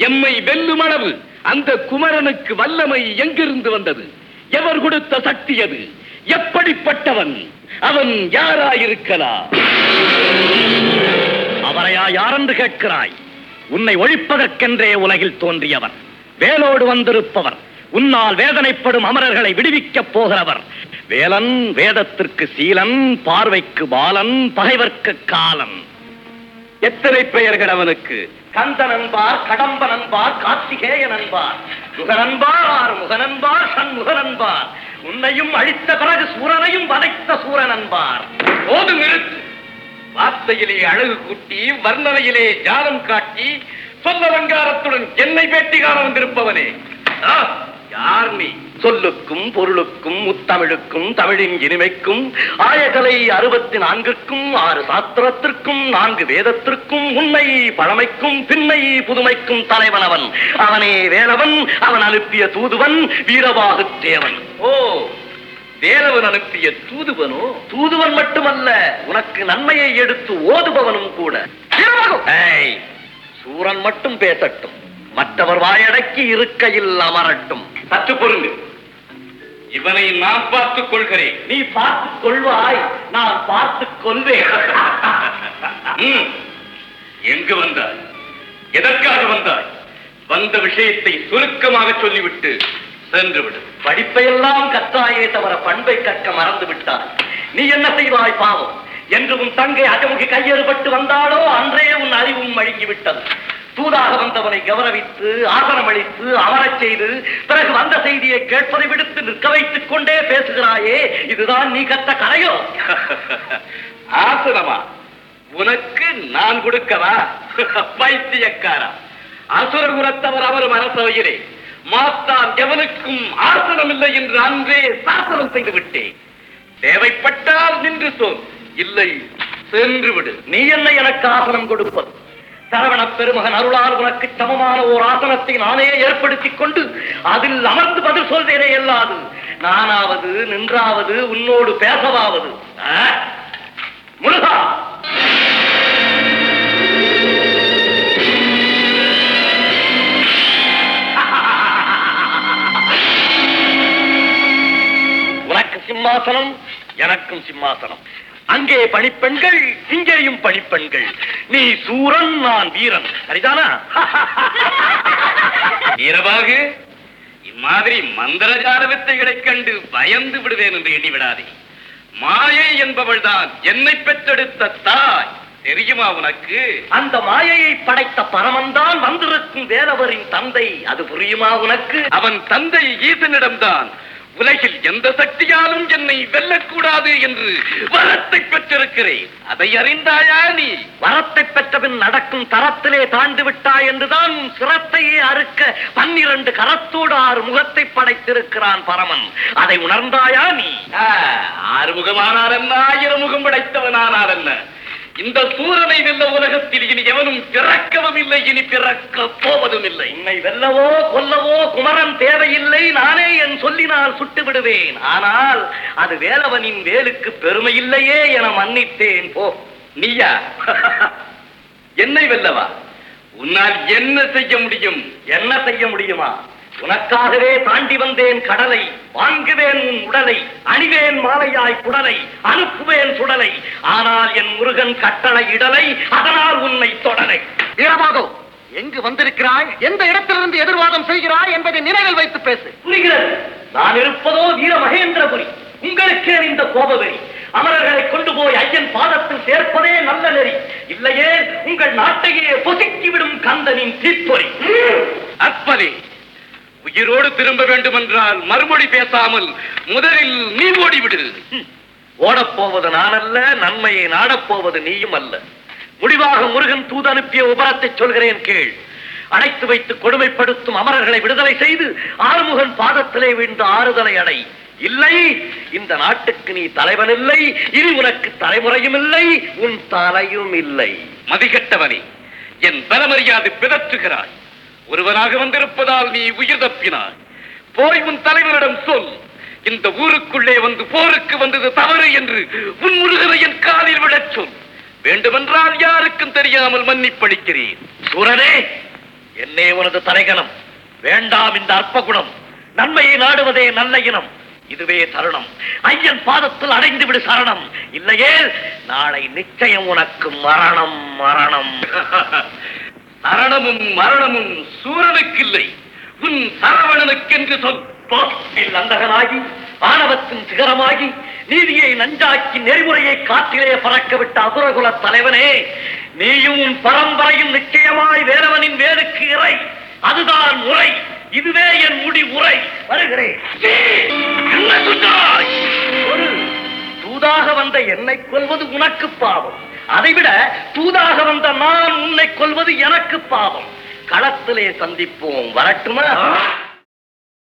எம்மை வெல்லும் அளவு அந்த குமரனுக்கு வல்லமை எங்கிருந்து வந்தது எவர் கொடுத்த சக்தி அது எப்படிப்பட்டவன் அவன் யாராயிருக்கலாம் அவரையா யாரென்று கேட்கிறாய் உன்னை ஒழிப்பதற்கென்றே உலகில் தோன்றியவர் வேலோடு வந்திருப்பவர் உன்னால் வேதனைப்படும் அமரர்களை விடுவிக்கப் போகிறவர் வேலன் வேதத்திற்கு சீலன் பார்வைக்கு பாலன் பகைவர்க்கு காலன் எத்தனை பெயர்கள் அவனுக்கு கந்தன் என்பார் கடம்பன் என்பார் கார்த்திகேயன் என்பார் முகனன்பார் முகனன்பார் சண்முகனன்பார் உன்னையும் அழித்த பிறகு சூரனையும் வதைத்த சூரன் என்பார் போது நிறுத்து வார்த்தையிலே அழகு கூட்டி வர்ணனையிலே ஜாலம் காட்டி சொல்லலங்காரத்துடன் என்னை பேட்டி காண வந்திருப்பவனே ஆ, யார் நீ சொல்லுக்கும் பொருளுக்கும் முத்தமிழுக்கும் தமிழின் இனிமைக்கும் ஆயகலை அறுபத்தி நான்கிற்கும் ஆறு சாஸ்திரத்திற்கும் நான்கு வேதத்திற்கும் உண்மை பழமைக்கும் பின்னை புதுமைக்கும் தலைவன் அவன் அவனே வேலவன் அவன் அனுப்பிய தூதுவன் வீரபாகு தேவன் ஓ வேலவன் அனுப்பிய தூதுவனோ தூதுவன் மட்டுமல்ல உனக்கு நன்மையை எடுத்து ஓதுபவனும் கூட ஏய், சூரன் மட்டும் பேசட்டும் மற்றவர் வாயடக்கி இருக்கையில் அமரட்டும் சற்று பொருங்க இவனை நான் பார்த்துக் கொள்கிறேன் நீ பார்த்துக் கொள்வாய் நான் பார்த்துக் கொள்வேன் ம். எங்கு வந்தாய் எதற்காக வந்தாய் வந்த விஷயத்தை சுருக்கமாக சொல்லிவிட்டு சென்று விடு படிப்பையெல்லாம் கற்றாயே தவிர பண்பை கற்க மறந்து விட்டாய் நீ என்ன செய்வாய் பாவம் என்று உன் தங்கை அகமுகி கையறுபட்டு வந்தாளோ அன்றே உன் அறிவும் மழுங்கி விட்டது தூதாக வந்தவனை கௌரவித்து ஆசனம் அளித்து அமரச் செய்து பிறகு வந்த செய்தியை கேட்பதை விடுத்து நிற்க வைத்துக் கொண்டே பேசுகிறாயே இதுதான் நீ கற்ற கலையோ ஆசனமா உனக்கு நான் கொடுக்கவா பைத்தியக்காரா அசுர குலத்தவர் அவர் மனசவையிலே மாத்தான் எவனுக்கும் ஆசனம் இல்லை என்று அன்றே சாசனம் செய்து விட்டேன் தேவைப்பட்டால் நின்று சொல் இல்லை சென்று விடு நீ என்ன எனக்கு ஆசனம் கொடுப்பது சரவண பெருமகன் அருளால் உனக்கு சமமான ஓர் ஆசனத்தை நானே ஏற்படுத்திக் கொண்டு அதில் அமர்ந்து பதில் சொல்வேனே அல்லாது நானாவது நின்றாவது உன்னோடு பேசவாவது ஆ? முருகா உனக்கு சிம்மாசனம் எனக்கும் சிம்மாசனம் அங்கே பணிப்பெண்கள் இங்கேயும் பணிப்பெண்கள் நீ சூரன் நான் வீரன் சரிதானா வீரபாகு இம்மாதிரி மந்திரஜால வித்தைகளைக் கண்டு பயந்து விடுவேன் என்று எண்ணி விடாதே மாயை என்பவள்தான் என்னை பெற்றெடுத்த தாய் தெரியுமா உனக்கு அந்த மாயையை படைத்த பரமன்தான் வந்திருக்கும் வேலவரின் தந்தை அது புரியுமா உனக்கு அவன் தந்தை ஈசனிடம்தான் உலகில் எந்த சக்தியாலும் என்னை வெல்லக்கூடாது என்று வரத்தை பெற்றிருக்கிறேன் அதை அறிந்தாயா நீ வரத்தை பெற்றபின் நடக்கும் தரத்திலே தாழ்ந்து விட்டாய் என்றுதான் உன் சிரத்தையே அறுக்க பன்னிரண்டு கரத்தோடு ஆறு முகத்தை படைத்திருக்கிறான் பரமன் அதை உணர்ந்தாயா நீ ஆ, ஆறுமுகமானார் என்ன ஆயிரம் முகம் படைத்தவனானார் என்ன இந்த சூரனை வெல்ல உலகத்தில் இனி எவனும் பிறக்கவும் இல்லை இனி பிறக்க போவதும் இல்லை உன்னை வெல்லவோ கொல்லவோ குமரன் தேவையில்லை நானே என் சொல்லினால் சுட்டு விடுவேன் ஆனால் அது வேலவனின் வேலுக்கு பெருமை இல்லையே என மன்னித்தேன் போ நீயா என்னை வெல்லவா உன்னால் என்ன செய்ய முடியும் என்ன செய்ய முடியுமா உனக்காகவே தாண்டி வந்தேன் கடலை வாங்குவேன் உன் உடலை அணிவேன் மாலையாய் குடலை அனுப்புவேன் சுடலை ஆனால் என் முருகன் கட்டளை இடலை அதனால் உன்னை தொடலை வீரபாகோ எங்கு வந்திருக்கிறாய் எந்த இடத்திலிருந்து எதிர்வாதம் செய்கிறாய் என்பதை நினைவில் வைத்து பேசு புரிகிறது நான் இருப்பதோ வீர மகேந்திரபுரி உங்களுக்கே இந்த கோபவெறி அமரர்களை கொண்டு போய் ஐயன் பாதத்தில் சேர்ப்பதே நல்ல நெறி இல்லையே உங்கள் நாட்டையே பொசுக்கிவிடும் கந்தனின் தீப்பொறி அப்பனே உயிரோடு திரும்ப வேண்டுமென்றால் மறுமொழி பேசாமல் முதலில் நீ ஓடிவிடு ஓடப்போவது நான் அல்ல நன்மையை நாடப்போவது நீயும் அல்ல முடிவாக முருகன் தூது அனுப்பிய உபரத்தை சொல்கிறேன் கேள் அடைத்து வைத்து கொடுமைப்படுத்தும் அமரர்களை விடுதலை செய்து ஆறுமுகன் பாதத்திலே வீழ்ந்து ஆறுதலை அடை இல்லை இந்த நாட்டுக்கு நீ தலைவன் இல்லை இனி உனக்கு தலைமுறையும் இல்லை உன் தலையும் இல்லை மதிகட்டவனே என் பலமரியாது பிதற்றுகிறாய் ஒருவனாக வந்திருப்பதால் நீ உயிர் தப்பினாய் போய் உன் தலைவரிடம் சொல் இந்த ஊருக்குள்ளே வந்து போருக்கு வந்தது தவறு என்று உன் முருகனை என் காலில் விழச் சொல் வேண்டுமென்றால் யாருக்கும் தெரியாமல் மன்னிப்பளிக்கிறேன் சூரனே என்னே உனது தலைகணம் வேண்டாம் இந்த அற்ப குணம் நன்மையை நாடுவதே நல்ல இனம் இதுவே தருணம் ஐயன் பாதத்தில் அடைந்து விடு சரணம் இல்லையே நாளை நிச்சயம் உனக்கு மரணம் மரணம் சரணமும் மரணமும் சூரனுக்கில்லை உன் சரவணனுக்கென்று சொல் போக்கில் அந்தகனாகி ஆணவத்தின் சிகரமாகி நீதியை நஞ்சாக்கி நெறிமுறையை காற்றிலே பறக்க விட்ட அசுரகுல தலைவனே நீயும் உன் பரம்பரையும் நிச்சயமாய் வேறவனின் வேலுக்கு இறை அதுதான் முறை இதுவே என் முடி உரை வருகிறேன் என்ன சொன்னாய் ஒரு தூதாக வந்த என்னை கொல்வது உனக்கு பாவம் அதைவிட தூதாக வந்த நான் உன்னை கொல்வது எனக்கு பாவம் களத்திலே சந்திப்போம் வரட்டுமா